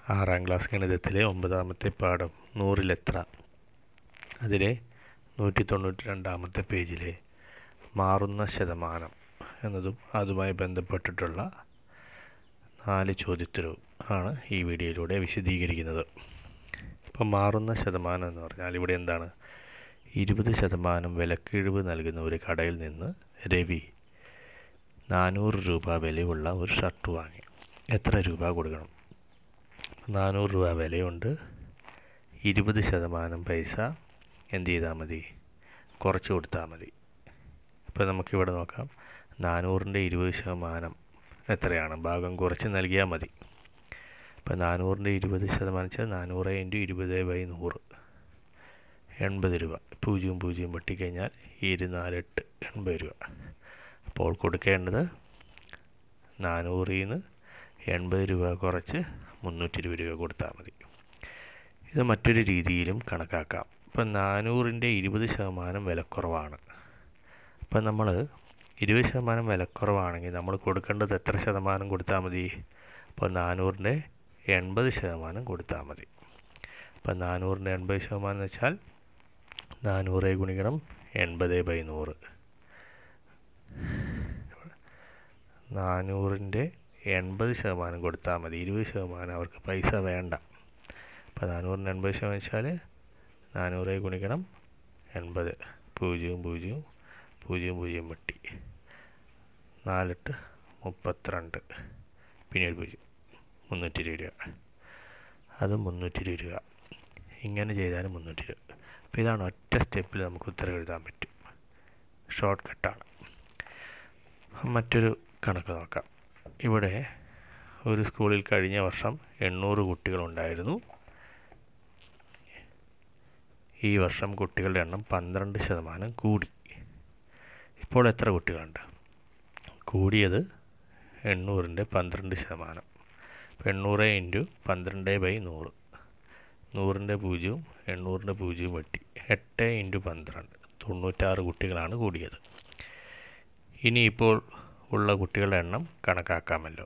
ആറാം ക്ലാസ് ഗണിതത്തിലെ ഒമ്പതാമത്തെ പാഠം നൂറിലെത്ര അതിലെ നൂറ്റി തൊണ്ണൂറ്റി രണ്ടാമത്തെ പേജിലെ മാറുന്ന ശതമാനം എന്നതും അതുമായി ബന്ധപ്പെട്ടിട്ടുള്ള നാല് ചോദ്യോത്തരവും ആണ് ഈ വീഡിയോയിലൂടെ വിശദീകരിക്കുന്നത് ഇപ്പം മാറുന്ന ശതമാനം എന്ന് പറഞ്ഞാൽ ഇവിടെ എന്താണ് ഇരുപത് ശതമാനം വിലക്കിഴിവ് നൽകുന്ന ഒരു കടയിൽ നിന്ന് രവി നാനൂറ് രൂപ വിലയുള്ള ഒരു ഷർട്ട് വാങ്ങി എത്ര രൂപ കൊടുക്കണം നാനൂറ് രൂപ വിലയുണ്ട് ഇരുപത് ശതമാനം പൈസ എന്ത് ചെയ്താൽ മതി കുറച്ച് കൊടുത്താൽ മതി ഇപ്പോൾ നമുക്കിവിടെ നോക്കാം നാനൂറിൻ്റെ ഇരുപത് ശതമാനം എത്രയാണ് ഭാഗം കുറച്ച് നൽകിയാൽ മതി ഇപ്പോൾ നാനൂറിൻ്റെ ഇരുപത് ശതമാനം വെച്ചാൽ നാനൂറ് ഇൻറ്റു ഇരുപത് ബൈ നൂറ് എൺപത് രൂപ പൂജ്യം പൂജ്യം വെട്ടിക്കഴിഞ്ഞാൽ ഇരുനാലെട്ട് എൺപത് രൂപ അപ്പോൾ കൊടുക്കേണ്ടത് നാനൂറിൽ നിന്ന് എൺപത് രൂപ കുറച്ച് മുന്നൂറ്റി ഇരുപത് രൂപ കൊടുത്താൽ മതി ഇത് മറ്റൊരു രീതിയിലും കണക്കാക്കാം ഇപ്പം നാനൂറിൻ്റെ ഇരുപത് ശതമാനം വിലക്കുറവാണ് അപ്പം നമ്മൾ ഇരുപത് ശതമാനം വിലക്കുറവാണെങ്കിൽ നമ്മൾ കൊടുക്കേണ്ടത് എത്ര ശതമാനം കൊടുത്താൽ മതി അപ്പോൾ നാനൂറിൻ്റെ എൺപത് ശതമാനം കൊടുത്താൽ മതി അപ്പം നാനൂറിൻ്റെ എൺപത് ശതമാനം എന്ന് വെച്ചാൽ നാനൂറ് ഗുണിക്കണം എൺപത് ബൈ നൂറ് നാനൂറിൻ്റെ എൺപത് ശതമാനം കൊടുത്താൽ മതി ഇരുപത് ശതമാനം അവർക്ക് പൈസ വേണ്ട അപ്പോൾ നാനൂറിന് എൺപത് ശതമാനം വെച്ചാൽ നാനൂറ് ഗുണിക്കണം എൺപത് പൂജ്യം പൂജ്യം പൂജ്യം പൂജ്യം വെട്ടി നാലെട്ട് മുപ്പത്തിരണ്ട് പിന്നീട് പൂജ്യം മുന്നൂറ്റി ഇരുപത് രൂപ അത് മുന്നൂറ്റി ഇരുപത് രൂപ ഇങ്ങനെ ചെയ്താലും മുന്നൂറ്റി ഇരുപത് അപ്പോൾ ഇതാണ് ഒറ്റ സ്റ്റെപ്പിൽ നമുക്ക് ഉത്തരം എഴുതാൻ പറ്റും ഷോർട്ട് കട്ടാണ് മറ്റൊരു കണക്ക് നോക്കാം ഇവിടെ ഒരു സ്കൂളിൽ കഴിഞ്ഞ വർഷം എണ്ണൂറ് കുട്ടികളുണ്ടായിരുന്നു ഈ വർഷം കുട്ടികളുടെ എണ്ണം പന്ത്രണ്ട് ശതമാനം കൂടി ഇപ്പോൾ എത്ര കുട്ടികളുണ്ട് കൂടിയത് എണ്ണൂറിൻ്റെ പന്ത്രണ്ട് ശതമാനം എണ്ണൂറ് ഇൻറ്റു പന്ത്രണ്ട് ബൈ നൂറ് നൂറിൻ്റെ പൂജ്യവും എണ്ണൂറിൻ്റെ പൂജ്യവും വെട്ടി എട്ട് ഇൻറ്റു പന്ത്രണ്ട് തൊണ്ണൂറ്റാറ് കുട്ടികളാണ് കൂടിയത് ഇനിയിപ്പോൾ ഉള്ള കുട്ടികളുടെ എണ്ണം കണക്കാക്കാമല്ലോ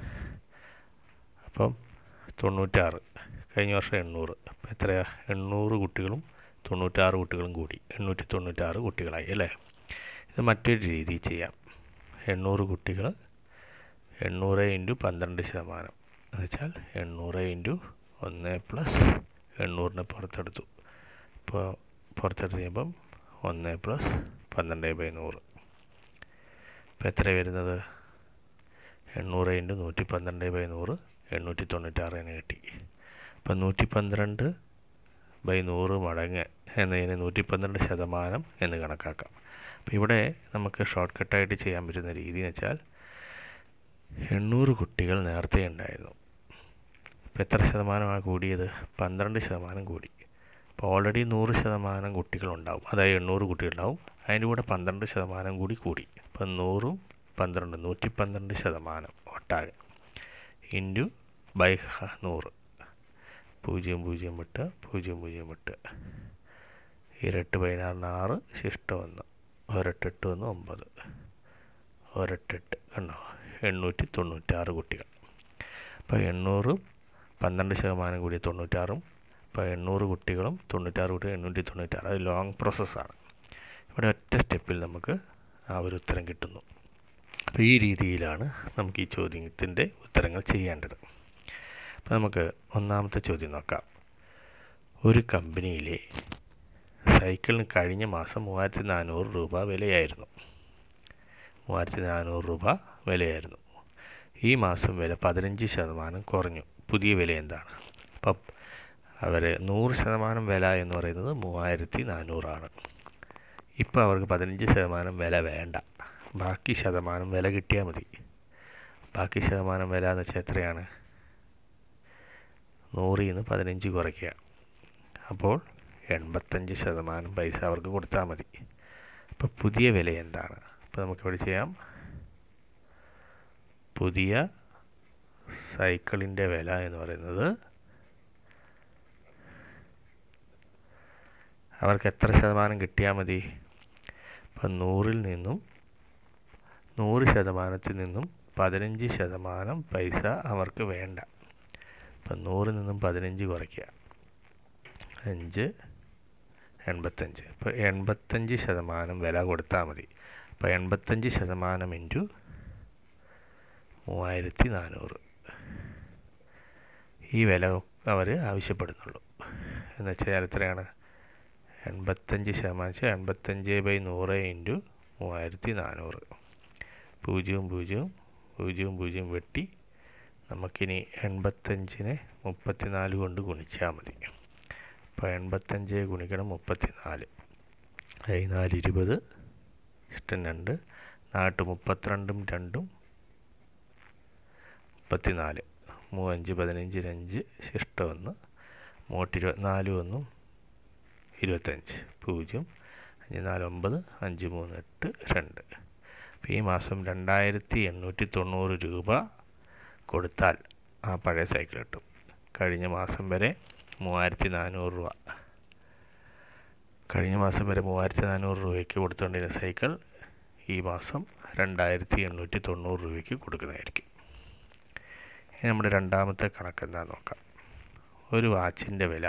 അപ്പം തൊണ്ണൂറ്റാറ് കഴിഞ്ഞ വർഷം എണ്ണൂറ് അപ്പം എത്രയാ എണ്ണൂറ് കുട്ടികളും തൊണ്ണൂറ്റാറ് കുട്ടികളും കൂടി എണ്ണൂറ്റി തൊണ്ണൂറ്റാറ് കുട്ടികളായി അല്ലേ ഇത് മറ്റൊരു രീതി ചെയ്യാം എണ്ണൂറ് കുട്ടികൾ എണ്ണൂറ് ഇൻറ്റു പന്ത്രണ്ട് ശതമാനം എന്ന് വെച്ചാൽ എണ്ണൂറ് ഇൻറ്റു ഒന്ന് പ്ലസ് എണ്ണൂറിനെ പുറത്തെടുത്തു ഇപ്പോൾ പുറത്തെടുത്ത് കഴിയുമ്പം ഒന്ന് പ്ലസ് പന്ത്രണ്ട് ബൈ നൂറ് ഇപ്പോൾ എത്ര വരുന്നത് എണ്ണൂറ് ഇൻറ്റു നൂറ്റി പന്ത്രണ്ട് ബൈ നൂറ് എണ്ണൂറ്റി തൊണ്ണൂറ്റാറിന് കിട്ടി അപ്പം നൂറ്റി പന്ത്രണ്ട് ബൈ നൂറ് മടങ്ങ് എന്നതിന് നൂറ്റി പന്ത്രണ്ട് ശതമാനം എന്ന് കണക്കാക്കാം അപ്പോൾ ഇവിടെ നമുക്ക് ഷോർട്ട് കട്ടായിട്ട് ചെയ്യാൻ പറ്റുന്ന രീതി എന്ന് വെച്ചാൽ എണ്ണൂറ് കുട്ടികൾ നേരത്തെ ഉണ്ടായിരുന്നു ഇപ്പോൾ എത്ര ശതമാനമാണ് കൂടിയത് പന്ത്രണ്ട് ശതമാനം കൂടി അപ്പോൾ ഓൾറെഡി നൂറ് ശതമാനം കുട്ടികളുണ്ടാവും അതായത് എണ്ണൂറ് കുട്ടികളുണ്ടാവും അതിൻ്റെ കൂടെ പന്ത്രണ്ട് ശതമാനം കൂടി കൂടി അപ്പം നൂറും പന്ത്രണ്ട് നൂറ്റി പന്ത്രണ്ട് ശതമാനം ഒട്ടാകെ ഇൻറ്റു ബൈ നൂറ് പൂജ്യം പൂജ്യം വിട്ട് പൂജ്യം പൂജ്യം വിട്ട് ഇരട്ട് പതിനാറിന് ആറ് ശിഷ്ടം ഒന്ന് ഒരട്ടെട്ട് ഒന്ന് ഒമ്പത് ഒരട്ടെട്ട് കണ്ടോ എണ്ണൂറ്റി തൊണ്ണൂറ്റാറ് കുട്ടികൾ അപ്പോൾ എണ്ണൂറും പന്ത്രണ്ട് ശതമാനം കൂടി തൊണ്ണൂറ്റാറും ഇപ്പോൾ എണ്ണൂറ് കുട്ടികളും തൊണ്ണൂറ്റാറ് കുട്ടികൾ എണ്ണൂറ്റി തൊണ്ണൂറ്റാറ് അത് ലോങ് പ്രോസസ്സാണ് ഇവിടെ ഒറ്റ സ്റ്റെപ്പിൽ നമുക്ക് ആ ഒരു ഉത്തരം കിട്ടുന്നു അപ്പോൾ ഈ രീതിയിലാണ് നമുക്ക് ഈ ചോദ്യത്തിൻ്റെ ഉത്തരങ്ങൾ ചെയ്യേണ്ടത് അപ്പോൾ നമുക്ക് ഒന്നാമത്തെ ചോദ്യം നോക്കാം ഒരു കമ്പനിയിലെ സൈക്കിളിന് കഴിഞ്ഞ മാസം മൂവായിരത്തി നാനൂറ് രൂപ വിലയായിരുന്നു മൂവായിരത്തി നാനൂറ് രൂപ വിലയായിരുന്നു ഈ മാസം വില പതിനഞ്ച് ശതമാനം കുറഞ്ഞു പുതിയ വില എന്താണ് അപ്പം അവർ നൂറ് ശതമാനം വില എന്ന് പറയുന്നത് മൂവായിരത്തി നാനൂറാണ് ഇപ്പോൾ അവർക്ക് പതിനഞ്ച് ശതമാനം വില വേണ്ട ബാക്കി ശതമാനം വില കിട്ടിയാൽ മതി ബാക്കി ശതമാനം വില എന്ന് വെച്ചാൽ എത്രയാണ് നൂറിൽ നിന്ന് പതിനഞ്ച് കുറയ്ക്കുക അപ്പോൾ എൺപത്തഞ്ച് ശതമാനം പൈസ അവർക്ക് കൊടുത്താൽ മതി അപ്പോൾ പുതിയ വില എന്താണ് അപ്പോൾ നമുക്കിവിടെ ചെയ്യാം പുതിയ സൈക്കിളിൻ്റെ വില എന്ന് പറയുന്നത് അവർക്ക് എത്ര ശതമാനം കിട്ടിയാൽ മതി അപ്പം നൂറിൽ നിന്നും നൂറ് ശതമാനത്തിൽ നിന്നും പതിനഞ്ച് ശതമാനം പൈസ അവർക്ക് വേണ്ട അപ്പം നൂറിൽ നിന്നും പതിനഞ്ച് കുറയ്ക്കുക അഞ്ച് എൺപത്തഞ്ച് അപ്പോൾ എൺപത്തഞ്ച് ശതമാനം വില കൊടുത്താൽ മതി അപ്പോൾ എൺപത്തഞ്ച് ശതമാനം ഇൻറ്റു മൂവായിരത്തി നാനൂറ് ഈ വില അവർ ആവശ്യപ്പെടുന്നുള്ളൂ എന്ന് വെച്ചാൽ എത്രയാണ് എൺപത്തഞ്ച് ശതമാനം വെച്ചാൽ എൺപത്തഞ്ച് ബൈ നൂറ് ഇൻറ്റു മൂവായിരത്തി നാനൂറ് പൂജ്യവും പൂജ്യവും പൂജ്യവും പൂജ്യം വെട്ടി നമുക്കിനി എൺപത്തഞ്ചിനെ മുപ്പത്തിനാല് കൊണ്ട് ഗുണിച്ചാൽ മതി അപ്പോൾ എൺപത്തഞ്ച് ഗുണിക്കണം മുപ്പത്തിനാല് പതിനാല് ഇരുപത് ഇഷ്ടം രണ്ട് നാട്ട് മുപ്പത്തിരണ്ടും രണ്ടും മുപ്പത്തിനാല് മൂവഞ്ച് പതിനഞ്ച് അഞ്ച് ശിഷ്ടം ഒന്ന് മൂട്ട് ഇരുപത്തിനാല് ഒന്നും ഇരുപത്തഞ്ച് പൂജ്യം അഞ്ച് നാല് ഒമ്പത് അഞ്ച് മൂന്ന് എട്ട് രണ്ട് അപ്പോൾ ഈ മാസം രണ്ടായിരത്തി എണ്ണൂറ്റി തൊണ്ണൂറ് രൂപ കൊടുത്താൽ ആ പഴയ സൈക്കിൾ കിട്ടും കഴിഞ്ഞ മാസം വരെ മൂവായിരത്തി നാനൂറ് രൂപ കഴിഞ്ഞ മാസം വരെ മൂവായിരത്തി നാനൂറ് രൂപയ്ക്ക് കൊടുത്തുകൊണ്ടിരുന്ന സൈക്കിൾ ഈ മാസം രണ്ടായിരത്തി എണ്ണൂറ്റി തൊണ്ണൂറ് രൂപയ്ക്ക് കൊടുക്കുന്നതായിരിക്കും ഇനി നമ്മുടെ രണ്ടാമത്തെ കണക്ക് എന്താണെന്ന് നോക്കാം ഒരു വാച്ചിൻ്റെ വില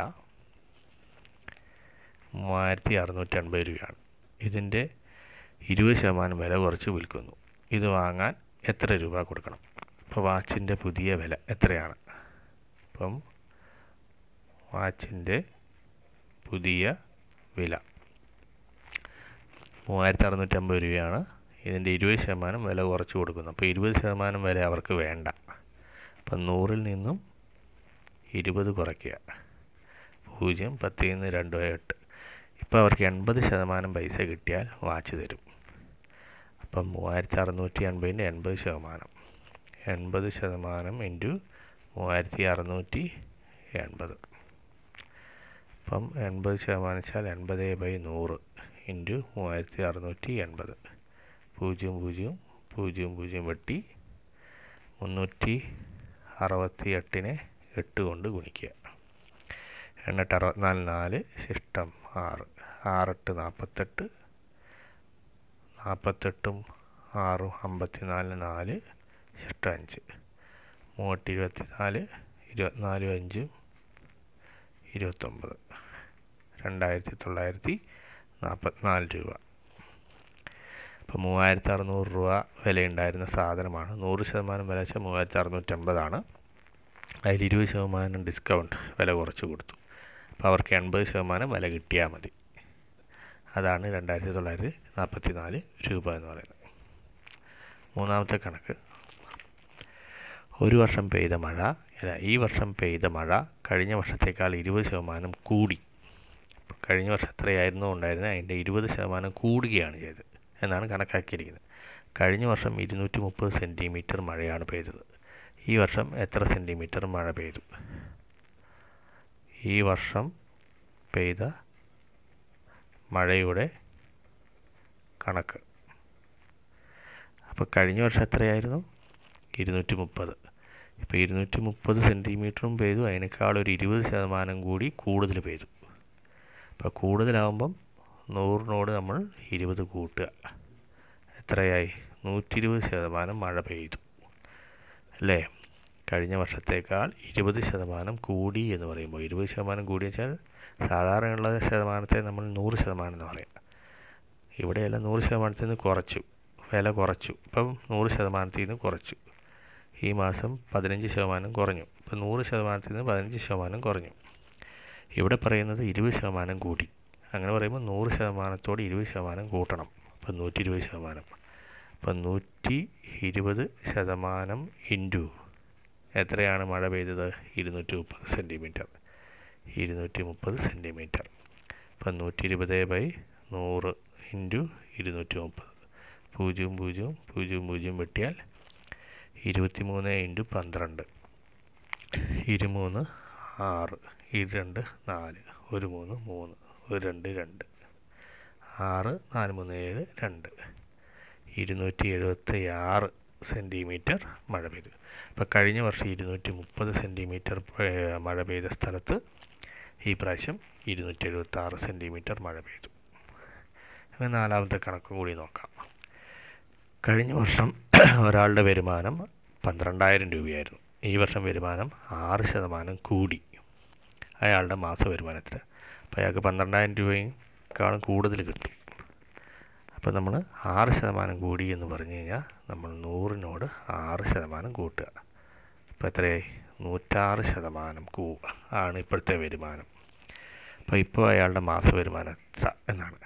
മൂവായിരത്തി അറുന്നൂറ്റി അൻപത് രൂപയാണ് ഇതിൻ്റെ ഇരുപത് ശതമാനം വില കുറച്ച് വിൽക്കുന്നു ഇത് വാങ്ങാൻ എത്ര രൂപ കൊടുക്കണം ഇപ്പോൾ വാച്ചിൻ്റെ പുതിയ വില എത്രയാണ് അപ്പം വാച്ചിൻ്റെ പുതിയ വില മൂവായിരത്തി അറുന്നൂറ്റി അമ്പത് രൂപയാണ് ഇതിൻ്റെ ഇരുപത് ശതമാനം വില കുറച്ച് കൊടുക്കുന്നു അപ്പോൾ ഇരുപത് ശതമാനം വില അവർക്ക് വേണ്ട അപ്പം നൂറിൽ നിന്നും ഇരുപത് കുറയ്ക്കുക പൂജ്യം പത്തിൽ നിന്ന് രണ്ട് എട്ട് ഇപ്പോൾ അവർക്ക് എൺപത് ശതമാനം പൈസ കിട്ടിയാൽ വാച്ച് തരും അപ്പം മൂവായിരത്തി അറുന്നൂറ്റി എൺപതിൻ്റെ എൺപത് ശതമാനം എൺപത് ശതമാനം ഇൻറ്റു മൂവായിരത്തി അറുന്നൂറ്റി എൺപത് അപ്പം എൺപത് ശതമാനം വെച്ചാൽ എൺപത് ബൈ നൂറ് ഇൻറ്റു മൂവായിരത്തി അറുന്നൂറ്റി എൺപത് പൂജ്യം പൂജ്യം പൂജ്യം പൂജ്യം വെട്ടി മുന്നൂറ്റി അറുപത്തി എട്ടിനെ എട്ട് കൊണ്ട് ഗുണിക്കുക എന്നിട്ട് അറുപത്തിനാല് നാല് ശിഷ്ടം ആറ് ആറെട്ട് നാൽപ്പത്തെട്ട് നാൽപ്പത്തെട്ടും ആറും അമ്പത്തിനാല് നാല് ശിഷ്ടം അഞ്ച് മൂവട്ട് ഇരുപത്തിനാല് ഇരുപത്തിനാലും അഞ്ചും ഇരുപത്തൊമ്പത് രണ്ടായിരത്തി തൊള്ളായിരത്തി നാൽപ്പത്തിനാല് രൂപ അപ്പോൾ മൂവായിരത്തി അറുന്നൂറ് രൂപ വിലയുണ്ടായിരുന്ന സാധനമാണ് നൂറ് ശതമാനം വില വെച്ചാൽ മൂവായിരത്തി അറുന്നൂറ്റമ്പതാണ് അതിൽ ഇരുപത് ശതമാനം ഡിസ്കൗണ്ട് വില കുറച്ച് കൊടുത്തു അപ്പോൾ അവർക്ക് എൺപത് ശതമാനം വില കിട്ടിയാൽ മതി അതാണ് രണ്ടായിരത്തി തൊള്ളായിരത്തി നാൽപ്പത്തി നാല് രൂപ എന്ന് പറയുന്നത് മൂന്നാമത്തെ കണക്ക് ഒരു വർഷം പെയ്ത മഴ അല്ല ഈ വർഷം പെയ്ത മഴ കഴിഞ്ഞ വർഷത്തേക്കാൾ ഇരുപത് ശതമാനം കൂടി കഴിഞ്ഞ വർഷം എത്രയായിരുന്നു ഉണ്ടായിരുന്നത് അതിൻ്റെ ഇരുപത് ശതമാനം കൂടുകയാണ് ചെയ്തത് എന്നാണ് കണക്കാക്കിയിരിക്കുന്നത് കഴിഞ്ഞ വർഷം ഇരുന്നൂറ്റി മുപ്പത് സെൻറ്റിമീറ്റർ മഴയാണ് പെയ്തത് ഈ വർഷം എത്ര സെൻറ്റിമീറ്റർ മഴ പെയ്തു ഈ വർഷം പെയ്ത മഴയുടെ കണക്ക് അപ്പോൾ കഴിഞ്ഞ വർഷം എത്രയായിരുന്നു ഇരുന്നൂറ്റി മുപ്പത് ഇപ്പോൾ ഇരുന്നൂറ്റി മുപ്പത് സെൻറ്റിമീറ്ററും പെയ്തു അതിനേക്കാൾ ഒരു ഇരുപത് ശതമാനം കൂടി കൂടുതൽ പെയ്തു അപ്പോൾ കൂടുതലാവുമ്പം നൂറിനോട് നമ്മൾ ഇരുപത് കൂട്ടുക എത്രയായി നൂറ്റി ഇരുപത് ശതമാനം മഴ പെയ്തു അല്ലേ കഴിഞ്ഞ വർഷത്തേക്കാൾ ഇരുപത് ശതമാനം കൂടി എന്ന് പറയുമ്പോൾ ഇരുപത് ശതമാനം കൂടി വെച്ചാൽ സാധാരണയുള്ള ശതമാനത്തെ നമ്മൾ നൂറ് ശതമാനം എന്ന് പറയാം ഇവിടെയെല്ലാം നൂറ് ശതമാനത്തിൽ നിന്ന് കുറച്ചു വില കുറച്ചു ഇപ്പം നൂറ് ശതമാനത്തിൽ നിന്ന് കുറച്ചു ഈ മാസം പതിനഞ്ച് ശതമാനം കുറഞ്ഞു ഇപ്പം നൂറ് ശതമാനത്തിൽ നിന്ന് പതിനഞ്ച് ശതമാനം കുറഞ്ഞു ഇവിടെ പറയുന്നത് ഇരുപത് ശതമാനം കൂടി അങ്ങനെ പറയുമ്പോൾ നൂറ് ശതമാനത്തോട് ഇരുപത് ശതമാനം കൂട്ടണം അപ്പം നൂറ്റി ഇരുപത് ശതമാനം അപ്പം നൂറ്റി ഇരുപത് ശതമാനം ഇൻറ്റു എത്രയാണ് മഴ പെയ്തത് ഇരുന്നൂറ്റി മുപ്പത് സെൻറ്റിമീറ്റർ ഇരുന്നൂറ്റി മുപ്പത് സെൻറ്റിമീറ്റർ അപ്പം നൂറ്റി ഇരുപത് ബൈ നൂറ് ഇൻറ്റു ഇരുന്നൂറ്റി മുപ്പത് പൂജ്യം പൂജ്യം പൂജ്യം പൂജ്യം വെട്ടിയാൽ ഇരുപത്തി മൂന്ന് ഇൻറ്റു പന്ത്രണ്ട് ഇരുമൂന്ന് ആറ് ഇരുണ്ട് നാല് ഒരു മൂന്ന് മൂന്ന് ഒരു രണ്ട് രണ്ട് ആറ് നാല് മൂന്ന് ഏഴ് രണ്ട് ഇരുന്നൂറ്റി എഴുപത്തി ആറ് സെൻറ്റിമീറ്റർ മഴ പെയ്തു അപ്പോൾ കഴിഞ്ഞ വർഷം ഇരുന്നൂറ്റി മുപ്പത് സെൻറ്റിമീറ്റർ മഴ പെയ്ത സ്ഥലത്ത് ഈ പ്രാവശ്യം ഇരുന്നൂറ്റി എഴുപത്തി ആറ് സെൻറ്റിമീറ്റർ മഴ പെയ്തു ഇനി നാലാമത്തെ കണക്ക് കൂടി നോക്കാം കഴിഞ്ഞ വർഷം ഒരാളുടെ വരുമാനം പന്ത്രണ്ടായിരം രൂപയായിരുന്നു ഈ വർഷം വരുമാനം ആറ് ശതമാനം കൂടി അയാളുടെ മാസ വരുമാനത്തിൽ അപ്പോൾ അയാൾക്ക് പന്ത്രണ്ടായിരം രൂപയെക്കാളും കൂടുതൽ കിട്ടും അപ്പോൾ നമ്മൾ ആറ് ശതമാനം കൂടി എന്ന് പറഞ്ഞു കഴിഞ്ഞാൽ നമ്മൾ നൂറിനോട് ആറ് ശതമാനം കൂട്ടുക അപ്പോൾ എത്രയായി നൂറ്റാറ് ശതമാനം കൂ ആണ് ഇപ്പോഴത്തെ വരുമാനം അപ്പോൾ ഇപ്പോൾ അയാളുടെ മാസ വരുമാനം എത്ര എന്നാണ്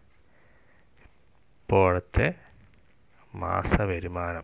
ഇപ്പോഴത്തെ മാസ വരുമാനം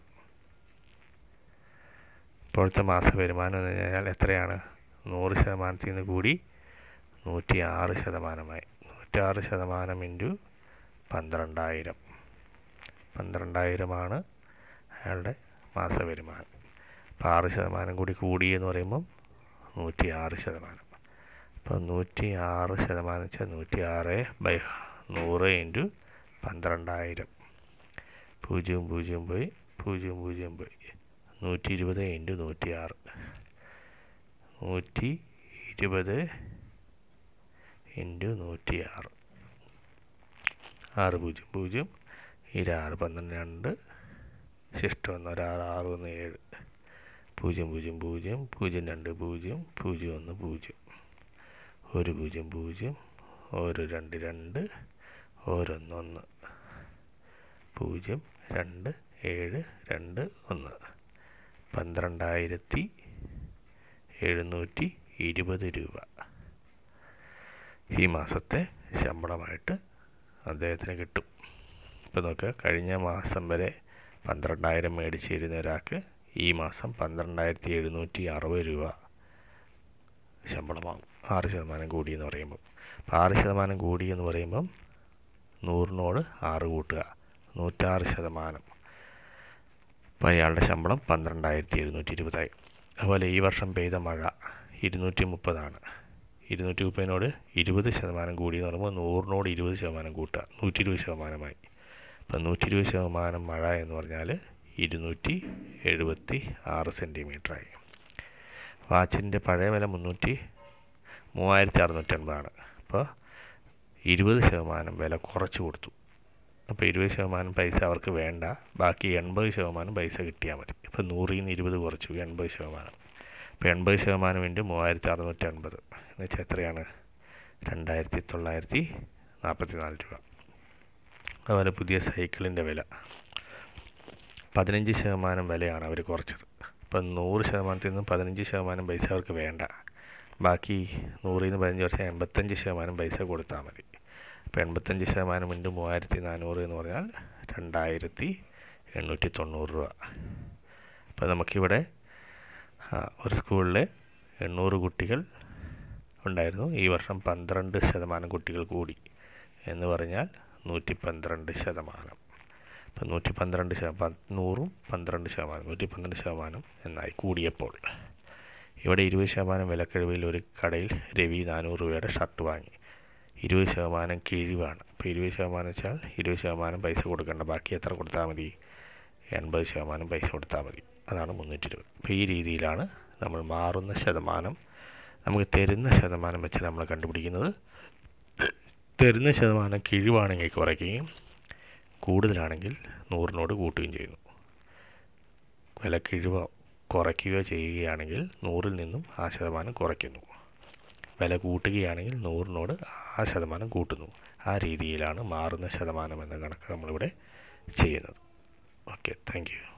ഇപ്പോഴത്തെ മാസ വരുമാനം എന്ന് കഴിഞ്ഞാൽ എത്രയാണ് നൂറ് ശതമാനത്തിൽ നിന്ന് കൂടി നൂറ്റി ആറ് ശതമാനമായി നൂറ്റാറ് ശതമാനം ഇൻറ്റു പന്ത്രണ്ടായിരം പന്ത്രണ്ടായിരമാണ് അയാളുടെ മാസ വരുമാനം അപ്പോൾ ആറ് ശതമാനം കൂടി കൂടി എന്ന് പറയുമ്പം നൂറ്റി ആറ് ശതമാനം അപ്പോൾ നൂറ്റി ആറ് ശതമാനം വെച്ചാൽ നൂറ്റി ആറ് ബൈ നൂറ് ഇൻറ്റു പന്ത്രണ്ടായിരം പൂജ്യം പൂജ്യം പോയി പൂജ്യം പൂജ്യം പോയി നൂറ്റി ഇരുപത് ഇൻറ്റു നൂറ്റി ആറ് നൂറ്റി ഇരുപത് ഇൻറ്റു നൂറ്റി ആറ് ആറ് പൂജ്യം പൂജ്യം ഇരാറ് പന്ത്രണ്ട് രണ്ട് ശിഷ്ടം ഒന്ന് ഒരാറ് ആറ് ഒന്ന് ഏഴ് പൂജ്യം പൂജ്യം പൂജ്യം പൂജ്യം രണ്ട് പൂജ്യം പൂജ്യം ഒന്ന് പൂജ്യം ഒരു പൂജ്യം പൂജ്യം ഒരു രണ്ട് രണ്ട് ഓരോന്ന് ഒന്ന് പൂജ്യം രണ്ട് ഏഴ് രണ്ട് ഒന്ന് പന്ത്രണ്ടായിരത്തി എഴുന്നൂറ്റി ഇരുപത് രൂപ ഈ മാസത്തെ ശമ്പളമായിട്ട് അദ്ദേഹത്തിന് കിട്ടും ഇപ്പോൾ നോക്കുക കഴിഞ്ഞ മാസം വരെ പന്ത്രണ്ടായിരം മേടിച്ചിരുന്ന ഒരാൾക്ക് ഈ മാസം പന്ത്രണ്ടായിരത്തി എഴുന്നൂറ്റി അറുപത് രൂപ ശമ്പളമാകും ആറ് ശതമാനം കൂടി എന്ന് പറയുമ്പോൾ അപ്പോൾ ആറ് ശതമാനം കൂടി എന്ന് പറയുമ്പം നൂറിനോട് ആറ് കൂട്ടുക നൂറ്റാറ് ശതമാനം അപ്പോൾ അയാളുടെ ശമ്പളം പന്ത്രണ്ടായിരത്തി എഴുന്നൂറ്റി ഇരുപതായി അതുപോലെ ഈ വർഷം പെയ്ത മഴ ഇരുന്നൂറ്റി മുപ്പതാണ് ഇരുന്നൂറ്റി മുപ്പതിനോട് ഇരുപത് ശതമാനം കൂടി എന്ന് പറയുമ്പോൾ നൂറിനോട് ഇരുപത് ശതമാനം കൂട്ടുക നൂറ്റി ഇരുപത് ശതമാനമായി അപ്പം നൂറ്റി ഇരുപത് ശതമാനം മഴ എന്ന് പറഞ്ഞാൽ ഇരുന്നൂറ്റി എഴുപത്തി ആറ് സെൻറ്റിമീറ്ററായി വാച്ചിൻ്റെ പഴയ വില മുന്നൂറ്റി മൂവായിരത്തി അറുന്നൂറ്റി അൻപതാണ് അപ്പോൾ ഇരുപത് ശതമാനം വില കുറച്ച് കൊടുത്തു അപ്പോൾ ഇരുപത് ശതമാനം പൈസ അവർക്ക് വേണ്ട ബാക്കി എൺപത് ശതമാനം പൈസ കിട്ടിയാൽ മതി ഇപ്പോൾ നൂറിൽ നിന്ന് ഇരുപത് കുറച്ചു എൺപത് ശതമാനം അപ്പോൾ എൺപത് ശതമാനം ഇൻറ്റു മൂവായിരത്തി അറുന്നൂറ്റി അൻപത് എന്ന് വെച്ചാൽ എത്രയാണ് രണ്ടായിരത്തി തൊള്ളായിരത്തി നാൽപ്പത്തി നാല് രൂപ അതുപോലെ പുതിയ സൈക്കിളിൻ്റെ വില പതിനഞ്ച് ശതമാനം വിലയാണ് അവർ കുറച്ചത് ഇപ്പം നൂറ് ശതമാനത്തിൽ നിന്ന് പതിനഞ്ച് ശതമാനം പൈസ അവർക്ക് വേണ്ട ബാക്കി നൂറിൽ നിന്ന് പതിനഞ്ച് വർഷം എൺപത്തഞ്ച് ശതമാനം പൈസ കൊടുത്താൽ മതി അപ്പോൾ എൺപത്തഞ്ച് ശതമാനം ഇൻറ്റു മൂവായിരത്തി നാനൂറ് എന്ന് പറഞ്ഞാൽ രണ്ടായിരത്തി എണ്ണൂറ്റി തൊണ്ണൂറ് രൂപ അപ്പോൾ നമുക്കിവിടെ ഒരു സ്കൂളിൽ എണ്ണൂറ് കുട്ടികൾ ഉണ്ടായിരുന്നു ഈ വർഷം പന്ത്രണ്ട് ശതമാനം കുട്ടികൾ കൂടി എന്ന് പറഞ്ഞാൽ നൂറ്റി പന്ത്രണ്ട് ശതമാനം ഇപ്പം നൂറ്റി പന്ത്രണ്ട് ശതമാനം നൂറും പന്ത്രണ്ട് ശതമാനം നൂറ്റി പന്ത്രണ്ട് ശതമാനം എന്നായി കൂടിയപ്പോൾ ഇവിടെ ഇരുപത് ശതമാനം വിലക്കിഴിവിൽ ഒരു കടയിൽ രവി നാനൂറ് രൂപയുടെ ഷർട്ട് വാങ്ങി ഇരുപത് ശതമാനം കിഴിവാണ് അപ്പോൾ ഇരുപത് ശതമാനം വെച്ചാൽ ഇരുപത് ശതമാനം പൈസ കൊടുക്കേണ്ട ബാക്കി എത്ര കൊടുത്താൽ മതി എൺപത് ശതമാനം പൈസ കൊടുത്താൽ മതി അതാണ് മുന്നൂറ്റി ഇരുപത് അപ്പോൾ ഈ രീതിയിലാണ് നമ്മൾ മാറുന്ന ശതമാനം നമുക്ക് തരുന്ന ശതമാനം വെച്ച് നമ്മൾ കണ്ടുപിടിക്കുന്നത് തരുന്ന ശതമാനം കിഴിവാണെങ്കിൽ കുറയ്ക്കുകയും കൂടുതലാണെങ്കിൽ നൂറിനോട് കൂട്ടുകയും ചെയ്യുന്നു വില കിഴിവ് കുറയ്ക്കുകയോ ചെയ്യുകയാണെങ്കിൽ നൂറിൽ നിന്നും ആ ശതമാനം കുറയ്ക്കുന്നു വില കൂട്ടുകയാണെങ്കിൽ നൂറിനോട് ആ ശതമാനം കൂട്ടുന്നു ആ രീതിയിലാണ് മാറുന്ന ശതമാനം എന്ന കണക്ക് നമ്മളിവിടെ ചെയ്യുന്നത് ഓക്കെ താങ്ക് യു